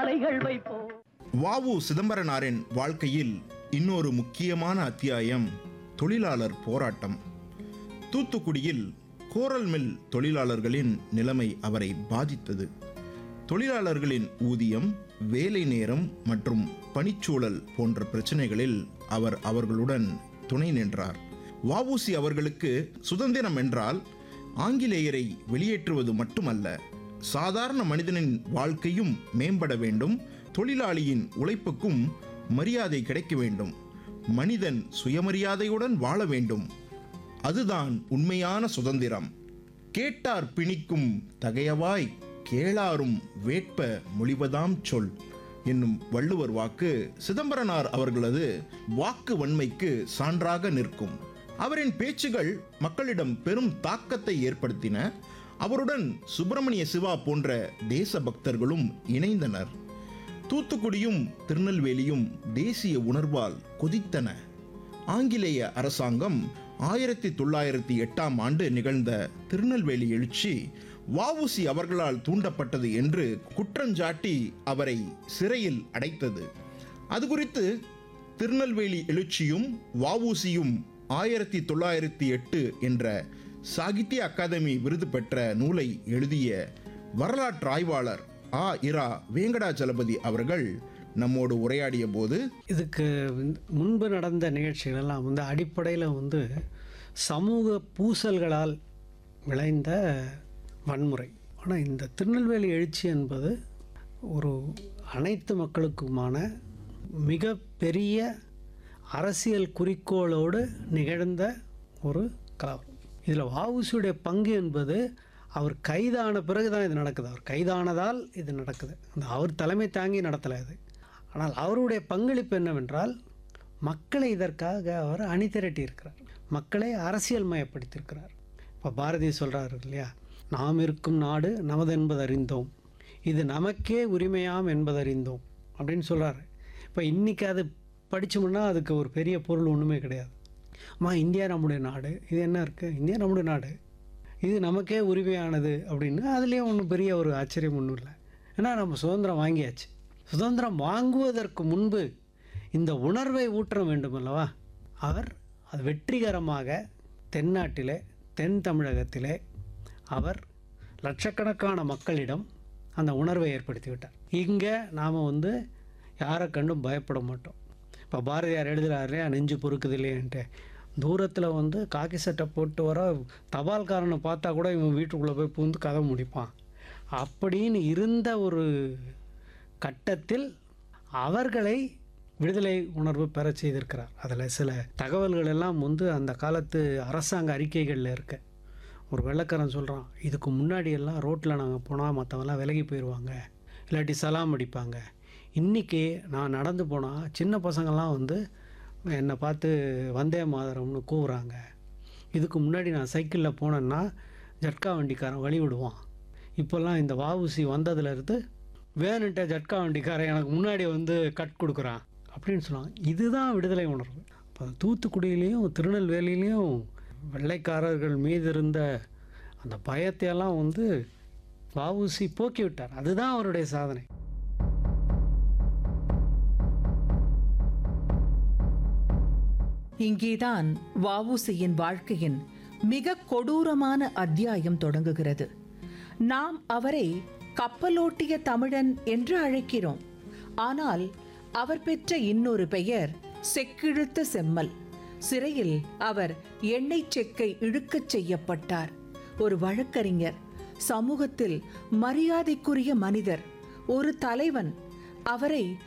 மாலைகள் வைப்போம் வாவு சிதம்பரனாரின் வாழ்க்கையில் இன்னொரு முக்கியமான அத்தியாயம் தொழிலாளர் போராட்டம் தூத்துக்குடியில் கோரல் மில் தொழிலாளர்களின் நிலைமை அவரை பாதித்தது தொழிலாளர்களின் ஊதியம் வேலை நேரம் மற்றும் பணிச்சூழல் போன்ற பிரச்சனைகளில் அவர் அவர்களுடன் துணை நின்றார் வஉசி அவர்களுக்கு சுதந்திரம் என்றால் ஆங்கிலேயரை வெளியேற்றுவது மட்டுமல்ல சாதாரண மனிதனின் வாழ்க்கையும் மேம்பட வேண்டும் தொழிலாளியின் உழைப்புக்கும் மரியாதை கிடைக்க வேண்டும் மனிதன் சுயமரியாதையுடன் வாழ வேண்டும் அதுதான் உண்மையான சுதந்திரம் கேட்டார் பிணிக்கும் தகையவாய் கேளாரும் வேட்ப மொழிவதாம் சொல் என்னும் வள்ளுவர் வாக்கு சிதம்பரனார் அவர்களது வாக்கு வன்மைக்கு சான்றாக நிற்கும் அவரின் பேச்சுகள் மக்களிடம் பெரும் தாக்கத்தை ஏற்படுத்தின அவருடன் சுப்பிரமணிய சிவா போன்ற தேச பக்தர்களும் இணைந்தனர் தூத்துக்குடியும் திருநெல்வேலியும் தேசிய உணர்வால் கொதித்தன ஆங்கிலேய அரசாங்கம் ஆயிரத்தி தொள்ளாயிரத்தி எட்டாம் ஆண்டு நிகழ்ந்த திருநெல்வேலி எழுச்சி வஉசி அவர்களால் தூண்டப்பட்டது என்று குற்றஞ்சாட்டி அவரை சிறையில் அடைத்தது அது குறித்து திருநெல்வேலி எழுச்சியும் வஉசியும் ஆயிரத்தி தொள்ளாயிரத்தி எட்டு என்ற சாகித்ய அகாதமி விருது பெற்ற நூலை எழுதிய வரலாற்று ஆய்வாளர் ஆ இரா வேங்கடாச்சலபதி அவர்கள் நம்மோடு உரையாடிய போது இதுக்கு வந்து முன்பு நடந்த நிகழ்ச்சிகளெல்லாம் வந்து அடிப்படையில் வந்து சமூக பூசல்களால் விளைந்த வன்முறை ஆனால் இந்த திருநெல்வேலி எழுச்சி என்பது ஒரு அனைத்து மக்களுக்குமான மிக பெரிய அரசியல் குறிக்கோளோடு நிகழ்ந்த ஒரு கலவரம் இதில் வஉசியுடைய பங்கு என்பது அவர் கைதான பிறகு தான் இது நடக்குது அவர் கைதானதால் இது நடக்குது அந்த அவர் தலைமை தாங்கி நடத்தலை இது ஆனால் அவருடைய பங்களிப்பு என்னவென்றால் மக்களை இதற்காக அவர் அணி திரட்டி இருக்கிறார் மக்களை அரசியல் மயப்படுத்தியிருக்கிறார் இப்போ பாரதி சொல்கிறாரு இல்லையா நாம் இருக்கும் நாடு நமது என்பது அறிந்தோம் இது நமக்கே உரிமையாம் என்பதறிந்தோம் அப்படின்னு சொல்கிறாரு இப்போ இன்றைக்கி அது படித்தோம்னா அதுக்கு ஒரு பெரிய பொருள் ஒன்றுமே கிடையாது அம்மா இந்தியா நம்முடைய நாடு இது என்ன இருக்குது இந்தியா நம்முடைய நாடு இது நமக்கே உரிமையானது அப்படின்னு அதுலேயும் ஒன்றும் பெரிய ஒரு ஆச்சரியம் ஒன்றும் இல்லை ஏன்னா நம்ம சுதந்திரம் வாங்கியாச்சு சுதந்திரம் வாங்குவதற்கு முன்பு இந்த உணர்வை ஊற்ற வேண்டும் அல்லவா அவர் அது வெற்றிகரமாக தென்னாட்டிலே தென் தமிழகத்திலே அவர் லட்சக்கணக்கான மக்களிடம் அந்த உணர்வை ஏற்படுத்தி விட்டார் இங்கே நாம் வந்து யாரை கண்டும் பயப்பட மாட்டோம் இப்போ பாரதியார் எழுதுகிறாரு இல்லையா நெஞ்சு பொறுக்குது இல்லையன்ட்டு தூரத்தில் வந்து காக்கி சட்டை போட்டு வர தபால்காரனை பார்த்தா கூட இவன் வீட்டுக்குள்ளே போய் பூந்து கதை முடிப்பான் அப்படின்னு இருந்த ஒரு கட்டத்தில் அவர்களை விடுதலை உணர்வு பெறச் செய்திருக்கிறார் அதில் சில தகவல்கள் எல்லாம் வந்து அந்த காலத்து அரசாங்க அறிக்கைகளில் இருக்கு ஒரு வெள்ளக்காரன் சொல்கிறான் இதுக்கு முன்னாடி எல்லாம் ரோட்டில் நாங்கள் போனால் மற்றவங்களாம் விலகி போயிடுவாங்க இல்லாட்டி சலாம் அடிப்பாங்க இன்றைக்கி நான் நடந்து போனால் சின்ன பசங்கள்லாம் வந்து என்னை பார்த்து வந்தே மாதரம்னு கூவுறாங்க இதுக்கு முன்னாடி நான் சைக்கிளில் போனேன்னா ஜட்கா வண்டிக்காரன் வழி விடுவான் இப்போல்லாம் இந்த வஉசி வந்ததுலேருந்து வேணுன்ட்ட ஜட்கா வண்டிக்காரன் எனக்கு முன்னாடி வந்து கட் கொடுக்குறான் அப்படின்னு சொன்னாங்க இதுதான் விடுதலை உணர்வு இப்போ தூத்துக்குடியிலையும் திருநெல்வேலியிலையும் வெள்ளைக்காரர்கள் மீது இருந்த அந்த பயத்தையெல்லாம் வந்து வஉசி போக்கி விட்டார் அதுதான் அவருடைய சாதனை இங்கேதான் வஉசியின் வாழ்க்கையின் மிக கொடூரமான அத்தியாயம் தொடங்குகிறது நாம் அவரை கப்பலோட்டிய தமிழன் என்று அழைக்கிறோம் ஆனால் அவர் பெற்ற இன்னொரு பெயர் செக்கிழுத்த செம்மல் சிறையில் அவர் எண்ணெய் செக்கை இழுக்கச் செய்யப்பட்டார் ஒரு வழக்கறிஞர் சமூகத்தில் மரியாதைக்குரிய மனிதர் ஒரு தலைவன் அவரை